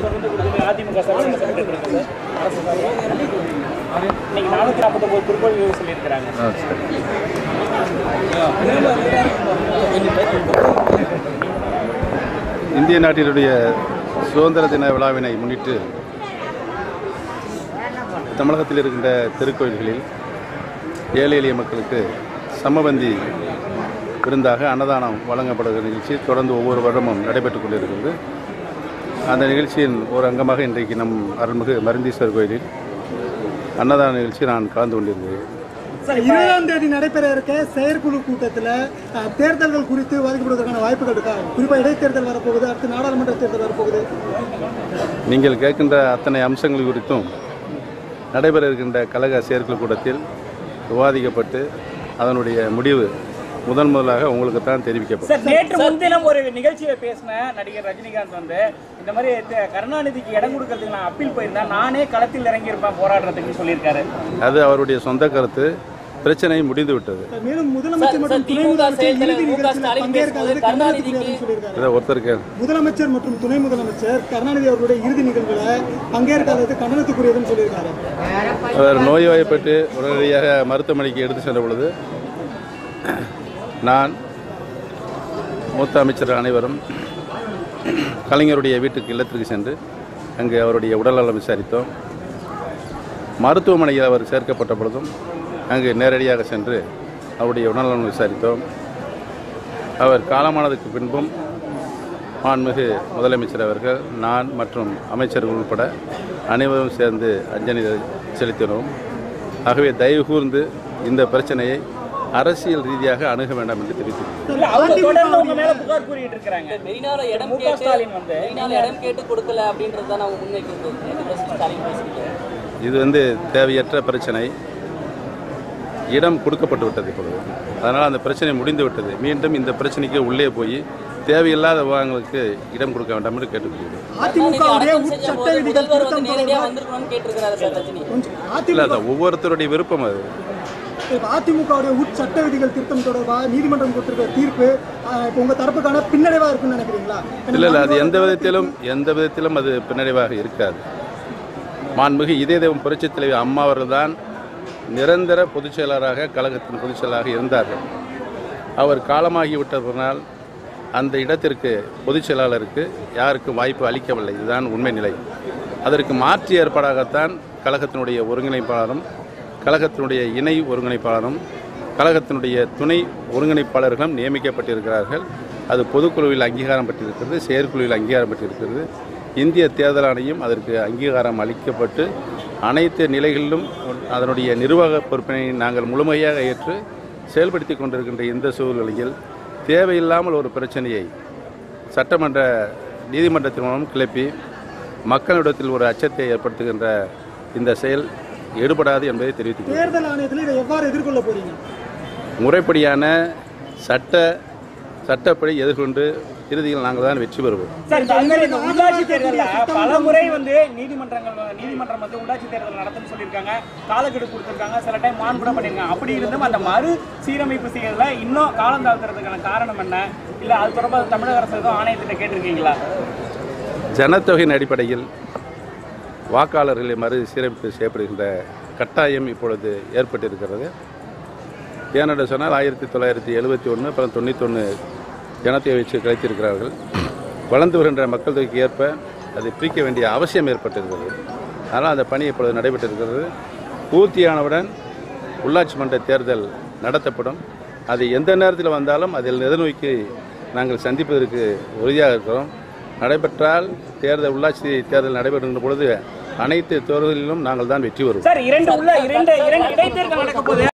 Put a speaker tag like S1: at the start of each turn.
S1: தொடர்ந்து கொடுக்குது அதிமுக சார்பில் செக்ரட்டரி இருக்கு சார் அரசு சார்பில். இன்னைக்கு நானூற்றி நாற்பத்தொம்பது திருக்கோவில் சொல்லியிருக்கிறாங்க
S2: ஆ சரி இந்திய நாட்டினுடைய சுதந்திர தின விழாவினை முன்னிட்டு தமிழகத்தில் இருக்கின்ற திருக்கோயில்களில் ஏழை எளிய மக்களுக்கு சமபந்தி விருந்தாக அன்னதானம் வழங்கப்படுகிற நிகழ்ச்சி தொடர்ந்து ஒவ்வொரு வருடமும் நடைபெற்றுக் கொண்டிருக்கிறது அந்த நிகழ்ச்சியின் ஒரு அங்கமாக இன்றைக்கு நம் அருள்மிகு மருந்தீஸ்வரர் கோயிலில் அன்னதான நிகழ்ச்சி நான் கலந்து கொண்டிருந்தேன்
S3: சார் இருபதாம் தேதி நடைபெற இருக்க செயற்குழு கூட்டத்தில் அஹ், தேர்தல்கள் குறித்து விவாதிக்கப்படுவதற்கான வாய்ப்புகள் இருக்கா குறிப்பாக இடைத்தேர்தல் வரப்போகுது அடுத்து நாடாளுமன்ற தேர்தல் வரப்போகுது
S2: நீங்கள் கேட்கின்ற அத்தனை அம்சங்கள் குறித்தும் நடைபெற இருக்கின்ற கழக செயற்குழு கூட்டத்தில் விவாதிக்கப்பட்டு அதனுடைய முடிவு முதன் முதலாக உங்களுக்கு தான் தெரிவிக்கப்படும்
S1: சார் நேற்று முன்தினம் ஒரு நிகழ்ச்சியை பேசின நடிகர் ரஜினிகாந்த் வந்து இந்த மாதிரி த- கருணாநிதிக்கு இடம் கொடுக்கறதுக்கு நான் அப்பீல் போயிருந்தேன் நானே களத்தில் இறங்கியிருப்பேன் போராடுறதுக்கு சொல்லியிருக்காரு
S2: அது அவருடைய சொந்த கருத்து பிரச்சனை முடிந்து விட்டது
S3: மேலும் முதலமைச்சர் மற்றும் துணை முதலமைச்சர் இறுதி நிகழ்ச்சியில் பங்கேற்காதது கருணாநிதிக்கு சொல்லியிருக்காரு
S2: இதை ஒருத்தர் கேள்
S3: முதலமைச்சர் மற்றும் துணை முதலமைச்சர் கருணாநிதி அவர்களுடைய இறுதி நிகழ்வுல பங்கேற்காதது கண்டனத்துக்குரியதுன்னு சொல்லியிருக்காரு
S2: அவர் நோய்வாய்ப்பட்டு உடனடியாக மருத்துவமனைக்கு எடுத்து சென்ற பொழுது நான் மூத்த அமைச்சர் அனைவரும் கலைஞருடைய வீட்டுக்கு இல்லத்திற்கு சென்று அங்கு அவருடைய உடல்நலம் விசாரித்தோம் மருத்துவமனையில் அவர் சேர்க்கப்பட்ட பொழுதும் அங்கு நேரடியாக சென்று அவருடைய உடல்நலம் விசாரித்தோம் அவர் காலமானதுக்கு பின்பும் மாண்புமிகு முதலமைச்சர் அவர்கள் நான் மற்றும் அமைச்சர்கள் உட்பட அனைவரும் சேர்ந்து அஞ்சலி செலுத்தினோம் ஆகவே தயவு கூர்ந்து இந்த பிரச்சனையை அரசியல் ரீதியாக அணுக வேண்டாம் என்று தெரிவித்துள்ளேன்
S1: இல்ல அவங்க தொடர்ந்து உங்க மேல புகார் கூறிட்டு இருக்காங்க
S4: மெரினால இடம்
S1: மு க
S4: கேட்டு
S1: ஸ்டாலின் வந்து
S4: மெரினால இடம் கேட்டு கொடுக்கல அப்படின்றது தான் அவங்க முன்வைக்கிறது நேற்று பிரசிடண்ட் ஸ்டாலின் பேசிக்கிட்டு
S2: இது வந்து தேவையற்ற பிரச்சனை இடம் கொடுக்கப்பட்டு விட்டது இப்பொழுது அதனால் அந்த பிரச்சனை முடிந்து விட்டது மீண்டும் இந்த பிரச்சனைக்கு உள்ளே போய் தேவையில்லாத விவகாரங்களுக்கு இடம் கொடுக்க வேண்டாம் என்று கேட்டுக்கொள்கிறேன்
S3: அதிமுகவுடைய
S4: அடக்கம் செஞ்ச
S3: உட்சட்ட
S4: போது
S3: விதிகள்
S4: முதல்வர் வந்து
S3: திருத்தம்
S4: நேரடியா
S3: தொடர்பாக
S4: வந்திருக்கணும்னு கேட்டிருக்கிறாரு சார் ரஜினி
S3: கொஞ்சம்
S2: இல்லை
S3: அதிமுக
S2: அது ஒவ்வொருத்தருடைய விருப்பம் அது
S3: இப்ப அதிமுகவுடைய உட்சட்ட விதிகள் திருத்தம் தொடர்பாக நீதிமன்றம் கொடுத்திருக்கிற தீர்ப்பு அஹ், இப்ப உங்க தரப்புக்கான பின்னடைவா இருக்குன்னு நினைக்கிறீங்களா
S2: இல்லை இல்லை அது எந்த விதத்திலும் எந்த விதத்திலும் அது பின்னடைவாக இருக்காது மாண்புமிகு இதய தெய்வம் புரட்சித் தலைவி அம்மா அவர்கள் தான் நிரந்தர பொதுச் செயலாளராக கழகத்தின் பொதுச் செயலாளராக இருந்தார்கள் அவர் காலமாகி விட்டதனால் அந்த இடத்திற்கு பொதுச் செயலாளருக்கு யாருக்கும் வாய்ப்பு அளிக்கவில்லை இதுதான் உண்மை நிலை அதற்கு மாற்று ஏற்பாடாகத்தான் கழகத்தினுடைய ஒருங்கிணைப்பாளரும் கழகத்தினுடைய இணை ஒருங்கிணைப்பாளரும் கழகத்தினுடைய துணை ஒருங்கிணைப்பாளர்களும் நியமிக்கப்பட்டிருக்கிறார்கள் அது பொதுக்குழுவில் அங்கீகாரம் பெற்றிருக்கிறது செயற்குழுவில் அங்கீகாரம் பெற்றிருக்கிறது இந்திய தேர்தல் ஆணையம் அதற்கு அங்கீகாரம் அளிக்கப்பட்டு அனைத்து நிலைகளிலும் அதனுடைய நிர்வாக பொறுப்பினை நாங்கள் முழுமையாக ஏற்று செயல்படுத்தி கொண்டிருக்கின்ற இந்த சூழ்நிலையில் தேவையில்லாமல் ஒரு பிரச்சனையை சட்டமன்ற நீதிமன்றத்தின் மூலம் கிளப்பி மக்களிடத்தில் ஒரு அச்சத்தை ஏற்படுத்துகின்ற இந்த செயல் எடுபடாது என்பதை தெரிவித்துக்
S3: தேர்தல் ஆணையத்தில் இதை எவ்வாறு எதிர்கொள்ள போறீங்க
S2: முறைப்படியான சட்ட சட்டப்படி எதிர்கொண்டு இறுதியில் நாங்கள் தான் வெற்றி பெறுவோம்
S1: சார் இந்த மாதிரி இந்த உள்ளாட்சி தேர்தலில் பல முறை வந்து நீதிமன்றங்கள் நீதிமன்றம் வந்து உள்ளாட்சி தேர்தல் நடத்துன்னு சொல்லியிருக்காங்க காலக்கெடு கொடுத்துருக்காங்க சில டைம் மான் கூட பண்ணியிருக்காங்க அப்படி இருந்தும் அந்த மறு சீரமைப்பு செய்யறதுல இன்னும் காலம் தாழ்த்துறதுக்கான காரணம் என்ன இல்லை அது தொடர்பாக தமிழக அரசு எதுவும் ஆணையத்திட்ட கேட்டிருக்கீங்களா
S2: ஜனத்தொகையின் அடிப்படையில் வாக்காளர்களை மறு சீரமைப்பு செய்யப்படுகின்ற கட்டாயம் இப்பொழுது ஏற்பட்டிருக்கிறது ஏனென்று சொன்னால் ஆயிரத்தி தொள்ளாயிரத்தி எழுபத்தி ஒன்று அப்புறம் தொண்ணூத்தொன்று ஜனத்தொகை வச்சு கிடைத்திருக்கிறார்கள் வளர்ந்து வருகின்ற மக்கள் தொகைக்கு ஏற்ப அதை பிரிக்க வேண்டிய அவசியம் ஏற்பட்டிருக்கிறது அதனால் அந்த பணி இப்பொழுது நடைபெற்றிருக்கிறது பூர்த்தியானவுடன் உள்ளாட்சி மன்ற தேர்தல் நடத்தப்படும் அது எந்த நேரத்தில் வந்தாலும் அதில் எதிர்நோக்கி நாங்கள் சந்திப்பதற்கு உறுதியாக இருக்கிறோம் நடைபெற்றால் தேர்தல் உள்ளாட்சி தேர்தல் நடைபெறுகின்ற பொழுது அனைத்து தேர்தலிலும் நாங்கள் தான் வெற்றி வருவோம்
S1: சார் இரண்டு உள்ள இரண்டு இரண்டு இடைத்தேர்தல் நடக்க போகுது